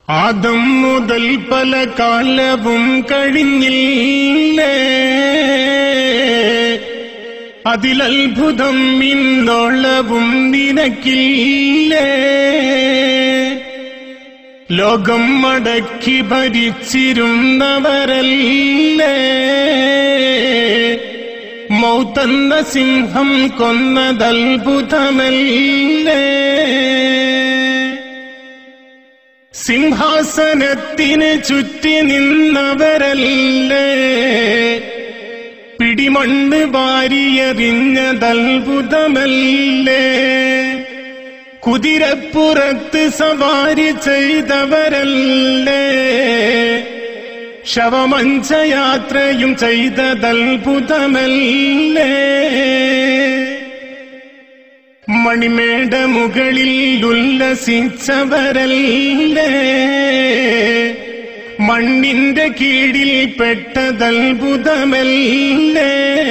ആദം മുതൽ പല കാലവും കഴിഞ്ഞില്ലേ അതിലത്ഭുതം ഇന്നോളവും നിനക്കില്ലേ ലോകം മടക്കി ഭരിച്ചിരുന്നവരല്ലേ മൗത്തന്ന സിംഹം കൊന്നതത്ഭുതമല്ലേ സിംഹാസനത്തിന് ചുറ്റി നിന്നവരല്ലേ പിടിമണ്ണ് വാരിയെറിഞ്ഞതത്ഭുതമല്ലേ കുതിരപ്പുറത്ത് സവാരി ചെയ്തവരല്ലേ ശവമഞ്ചയാത്രയും ചെയ്തതത്ഭുതമല്ലേ മണിമേട മുകളിൽ ഉല്ലസിച്ചവരല്ലേ മണ്ണിന്റെ കീഴിൽ പെട്ടതത്ഭുതമല്ലേ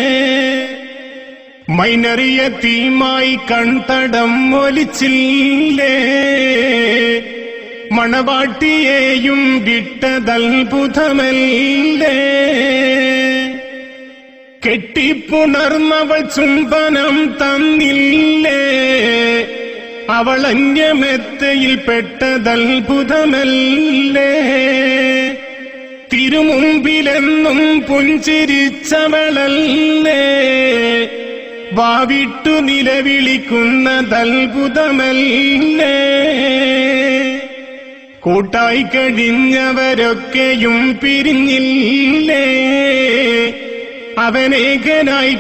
മൈനറിയ തീമായി കൺതടം ഒലിച്ചില്ലേ മണവാട്ടിയെയും വിട്ടതത്ഭുതമല്ലേ കെട്ടിപ്പുണർന്നവൾ ചുംബനം തന്നില്ലേ അവൾ അന്യമെത്തയിൽ പെട്ടതത്ഭുതമല്ലേ തിരുമുമ്പിലെന്നും പുഞ്ചിരിച്ചവളല്ലേ വാവിട്ടു നിലവിളിക്കുന്നതത്ഭുതമല്ലേ കൂട്ടായി കഴിഞ്ഞവരൊക്കെയും പിരിഞ്ഞില്ലേ അവനേകനായി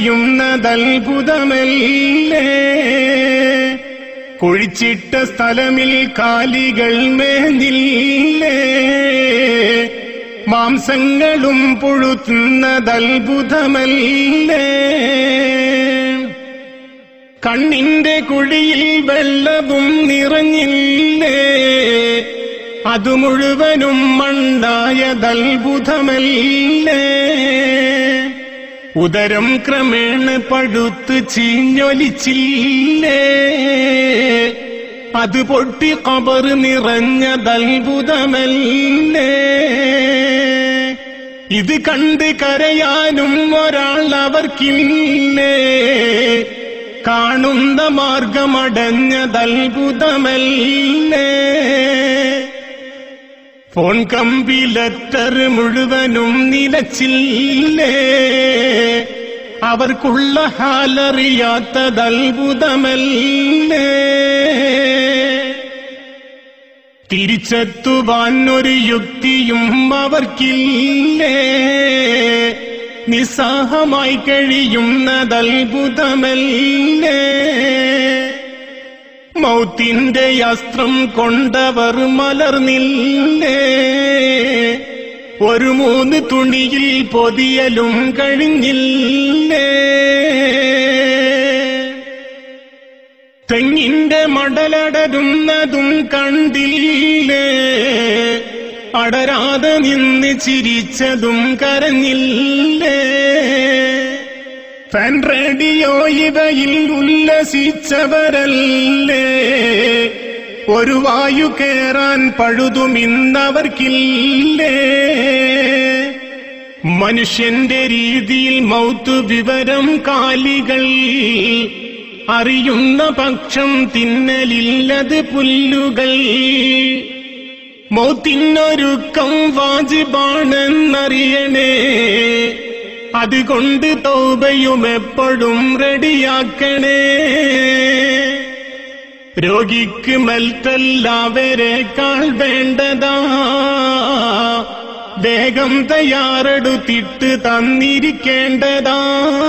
കഴിയുന്നതത്ഭുതമല്ലേ കുഴിച്ചിട്ട സ്ഥലമിൽ കാലികൾ മേഞ്ഞില്ലേ മാംസങ്ങളും പുഴുത്തുന്നതത്ഭുതമല്ലേ കണ്ണിന്റെ കുഴിയിൽ വെള്ളവും നിറഞ്ഞില്ലേ അതു മുഴുവനും മണ്ടായതത്ഭുതമല്ലേ ഉദരം ക്രമേണ പഴുത്ത് ചീഞ്ഞൊലിച്ചില്ലേ അത് പൊട്ടി കബർ നിറഞ്ഞതത്ഭുതമല്ലേ ഇത് കണ്ട് കരയാനും ഒരാൾ അവർക്കില്ലേ കാണുന്ന മാർഗമടഞ്ഞതത്ഭുതമല്ലേ ഫോൺ കമ്പി ലെറ്റർ മുഴുവനും നിലച്ചില്ലേ അവർക്കുള്ള ഹാലറിയാത്തതത്ഭുതമല്ലേ തിരിച്ചെത്തുവാൻ ഒരു യുക്തിയും അവർക്കില്ലേ നിസ്സാഹമായി കഴിയുന്നതത്ഭുതമല്ലേ മൗത്തിന്റെ അസ്ത്രം കൊണ്ടവർ മലർന്നില്ലേ ഒരു മൂന്ന് തുണിയിൽ പൊതിയലും കഴിഞ്ഞില്ലേ തെങ്ങിന്റെ മടലടരുന്നതും കണ്ടില്ലേ അടരാതെ നിന്ന് ചിരിച്ചതും കരഞ്ഞില്ലേ ഫാൻ റേഡിയോ ഇവയിൽ ഉല്ലസിച്ചവരല്ലേ ഒരു വായു കേറാൻ പഴുതുമിന്നവർക്കില്ലേ മനുഷ്യന്റെ രീതിയിൽ മൗത്തു വിവരം കാലികൾ അറിയുന്ന പക്ഷം തിന്നലില്ലത് പുല്ലുകൾ മൗത്തിനൊരുക്കം വാജിബാണെന്നറിയണേ അതുകൊണ്ട് തൗബയും എപ്പോഴും റെഡിയാക്കണേ രോഗിക്ക് മെൽറ്റല്ലാവരെക്കാൾ വേണ്ടതാ വേഗം തയ്യാറെടുത്തിട്ട് തന്നിരിക്കേണ്ടതാ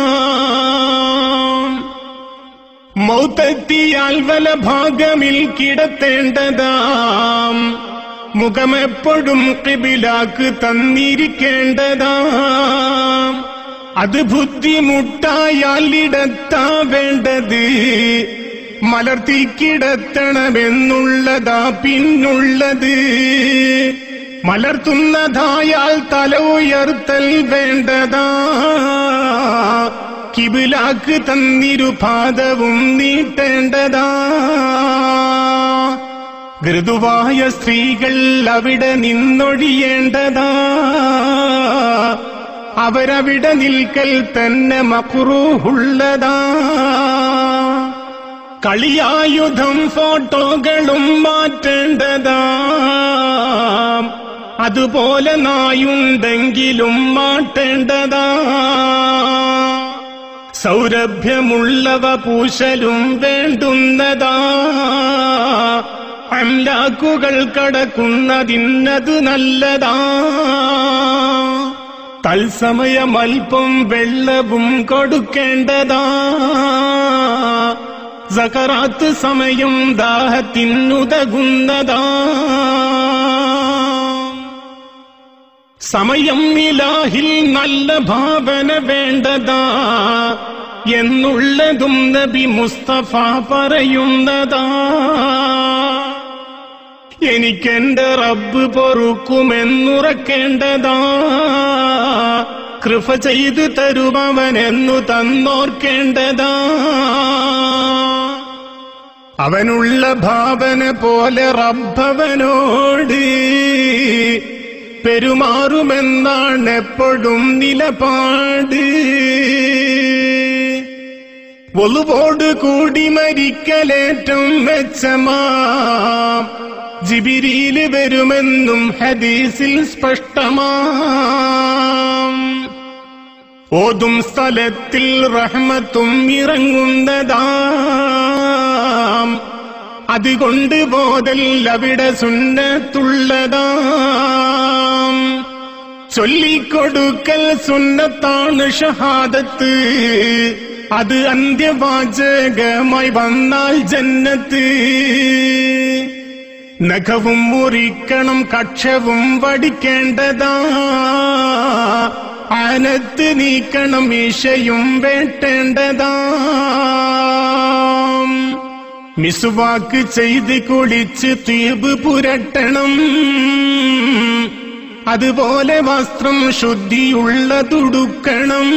മൗത്തെത്തിയാൽ വല ഭാഗമിൽ കിടത്തേണ്ടതാം മുഖമെപ്പോഴും കിബിലാക്ക് തന്നിരിക്കേണ്ടതാം അത് ബുദ്ധിമുട്ടായാൽ ഇടത്താ വേണ്ടത് മലർത്തി കിടത്തണമെന്നുള്ളതാ പിന്നുള്ളത് മലർത്തുന്നതായാൽ തല ഉയർത്തൽ വേണ്ടതാ കിബിലാക്ക് തന്നിരുപാദവും നീട്ടേണ്ടതാ ഋതുവായ സ്ത്രീകൾ അവിടെ നിന്നൊഴിയേണ്ടതാ അവരവിടെ നിൽക്കൽ തന്നെ മക്രൂഹുള്ളതാ കളിയായുധം ഫോട്ടോകളും മാറ്റേണ്ടതാ അതുപോലെ നായുണ്ടെങ്കിലും മാറ്റേണ്ടതാ സൗരഭ്യമുള്ളവ പൂശലും വേണ്ടുന്നതാ അംലാക്കുകൾ കടക്കുന്നതിന്നത് നല്ലതാ തത്സമയം അല്പം വെള്ളവും കൊടുക്കേണ്ടതാ സകറാത്ത് സമയം ദാഹത്തിനുതകുന്നതാ സമയം ഇലാഹിൽ നല്ല ഭാവന വേണ്ടതാ എന്നുള്ളതും നബി മുസ്തഫ പറയുന്നതാ എനിക്കെന്റെ റബ്ബ് പൊറുക്കുമെന്നുറക്കേണ്ടതാ കൃപ ചെയ്തു തരുമവനെന്നു തന്നോർക്കേണ്ടതാ അവനുള്ള ഭാവന പോലെ റബ്ബവനോട് പെരുമാറുമെന്നാണ് എപ്പോഴും നിലപാട് ഒളുവോട് കൂടി മരിക്കലേറ്റം മെച്ചമാം ജിബിരിയില് വരുമെന്നും ഹദീസിൽ സ്പഷ്ടമാം ഓതും സ്ഥലത്തിൽ റഹ്മത്തും ഇറങ്ങുന്നതാം അതുകൊണ്ട് ബോധൽ അവിടെ സുന്നത്തുള്ളതാം ചൊല്ലിക്കൊടുക്കൽ സുന്നത്താണ് ഷഹാദത്ത് അത് അന്ത്യവാചകമായി വന്നാൽ ജന്നത്ത് നഖവും മുറിക്കണം കക്ഷവും വടിക്കേണ്ടതാ ആനത്ത് നീക്കണം ഈശയും വേട്ടേണ്ടതാ മിസുവാക്ക് ചെയ്ത് കുളിച്ച് തീബ് പുരട്ടണം അതുപോലെ വസ്ത്രം ശുദ്ധിയുള്ളതുടുക്കണം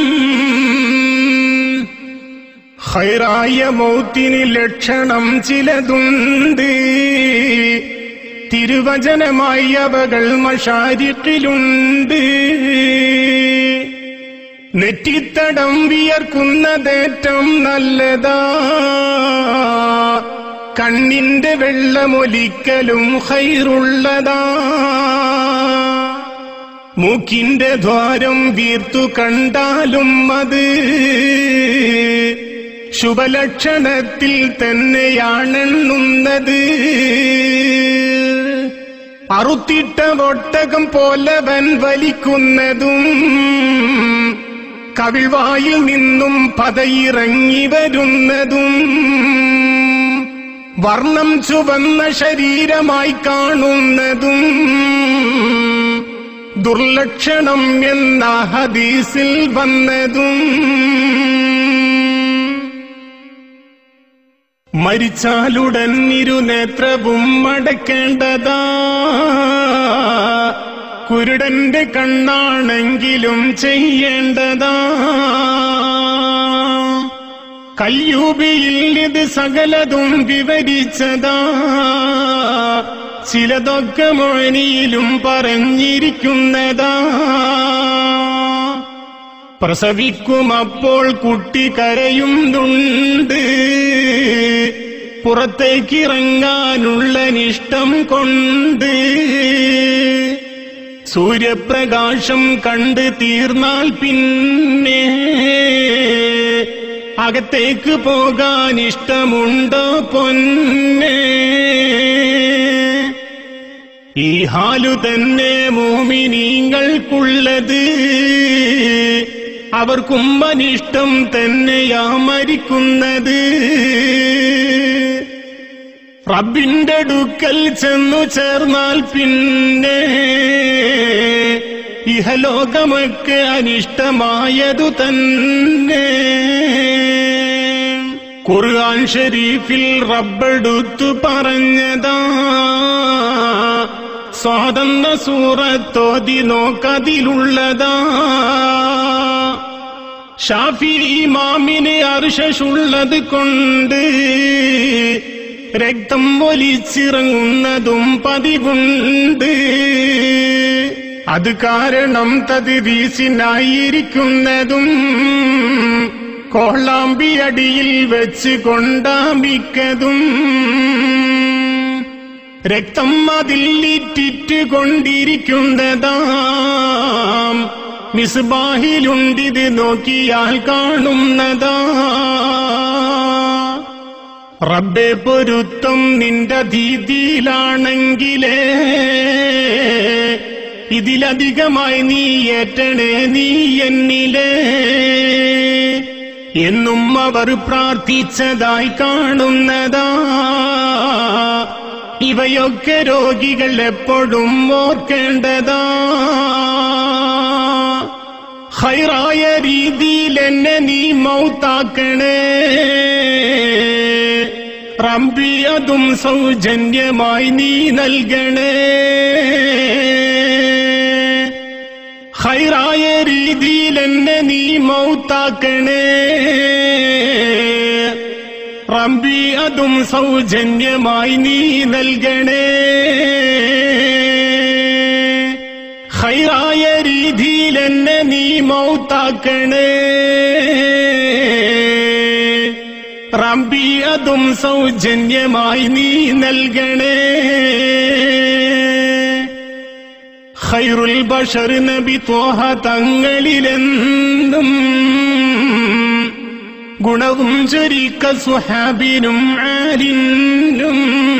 ഹൈറായ മൗത്തിന് ലക്ഷണം ചിലതുണ്ട് തിരുവചനമായി അവകൾ മഷാരിക്കിലുണ്ട് നെറ്റിത്തടം വിയർക്കുന്നതേറ്റം നല്ലതാ കണ്ണിന്റെ വെള്ളമൊലിക്കലും ഹൈറുള്ളതാ മൂക്കിന്റെ ദ്വാരം വീർത്തു കണ്ടാലും അത് ശുഭലക്ഷണത്തിൽ തന്നെയാണെണ്ണുന്നത് അറുത്തിട്ട ഒട്ടകം പോലവൻ വലിക്കുന്നതും കവിൾവായിൽ നിന്നും പതയിറങ്ങി വരുന്നതും വർണ്ണം ചുവന്ന ശരീരമായി കാണുന്നതും ദുർലക്ഷണം എന്ന ഹദീസിൽ വന്നതും മരിച്ചാലുടൻ ഇരുനേത്രവും അടയ്ക്കേണ്ടതാ കുരുടന്റെ കണ്ണാണെങ്കിലും ചെയ്യേണ്ടതാ കയ്യൂബിയിൽ ഇത് സകലതും വിവരിച്ചതാ ചിലതൊക്കെ മോനിയിലും പറഞ്ഞിരിക്കുന്നതാ പ്രസവിക്കും അപ്പോൾ കുട്ടി കരയുന്നുണ്ട് പുറത്തേക്കിറങ്ങാനുള്ള നിഷ്ടം കൊണ്ട് സൂര്യപ്രകാശം കണ്ട് തീർന്നാൽ പിന്നെ അകത്തേക്ക് പോകാൻ ഇഷ്ടമുണ്ടോ പൊന്നെ ഈ ഹാലു തന്നെ മോമിനീങ്ങൾക്കുള്ളത് അവർക്കും അനിഷ്ടം തന്നെയാ മരിക്കുന്നത് റബ്ബിന്റെ അടുക്കൽ ചെന്നു ചേർന്നാൽ പിന്നെ ഇഹലോകമൊക്കെ അനിഷ്ടമായതു തന്നെ ഖുർആൻ ഷരീഫിൽ റബ്ബെടുത്തു പറഞ്ഞതാ സ്വാതന്ത്ര്യ സൂറത്തോതി നോക്കതിലുള്ളതാ ഷാഫി ഇമാമിന് അർഷുള്ളത് കൊണ്ട് രക്തം ഒലിച്ചിറങ്ങുന്നതും പതിവുണ്ട് അത് കാരണം തദ്രീസിനായിരിക്കുന്നതും കോളാമ്പിയടിയിൽ വെച്ച് കൊണ്ടാമിക്കതും രക്തം അതിൽ ഇറ്റിറ്റ് കൊണ്ടിരിക്കുന്നതാം മിസ്ബാഹിലുണ്ടിത് നോക്കിയാൽ കാണുന്നതാ റബ്ബെ പൊരുത്തം നിന്റെ ഭീതിയിലാണെങ്കിലേ ഇതിലധികമായി നീ ഏറ്റണേ നീ എന്നിലേ എന്നും അവർ പ്രാർത്ഥിച്ചതായി കാണുന്നതാ ഇവയൊക്കെ രോഗികൾ എപ്പോഴും ഓർക്കേണ്ടതാ ഹൈറായ രീതിയിൽ എന്നെ നീ മൗത്താക്കണേ റമ്പി അതും സൗജന്യമായി നീ നൽകണേ ഹൈറായ രീതിയിൽ എന്നെ നീ മൗത്താക്കണേ റമ്പി അതും സൗജന്യമായി നീ നൽകണേ ഹൈറായ രീതിയിൽ എന്നെ നീ മൗത്താക്കണേ റമ്പി അതും സൗജന്യമായി നീ നൽകണേ ഖൈറുൽ ബഷർ നബി ത്വഹ തങ്ങളിലെന്നും ഗുണവും ചൊരിക്ക സുഹാബിനും ആലിനും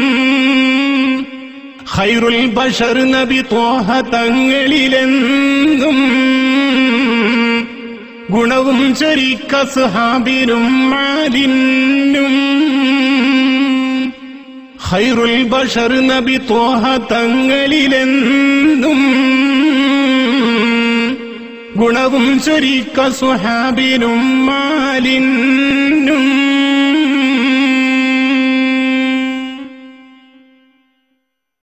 ഖൈറുൽ ബഷർ നബി ത്വഹ തങ്ങളിലെന്നും ഗുണവും ചൊരിക്ക സുഹാബിനും ആലിനും ഖൈറുൽ ബഷർ നബി ത്വഹ തങ്ങളിലെന്നും ഗുണവും ചൊരിക്ക സുഹാബിനും മാലിനും